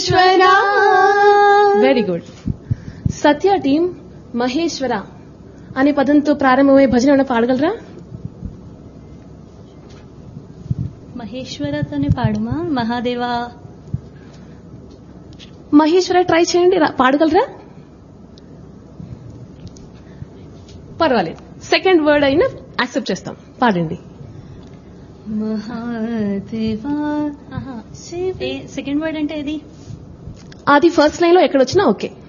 మహేశ్వరా very good Satya team Maheshwara అనే పదంతో ప్రారంభమయ్యే భజన ఏమైనా పాడగలరా మహేశ్వరతోనే పాడుమా మహాదేవా మహేశ్వర ట్రై చేయండి రా- పాడగలరా పర్వాలేదు సెకండ్ వర్డ్ అయినా యాక్సెప్ట్ చేస్తాం పాడండి మహాదేవా ఆహా. ఏ సెకండ్ వర్డ్ అంటే ఏది అది ఫస్ట్ లైన్ లో ఎక్కడ వచ్చినా ఓకే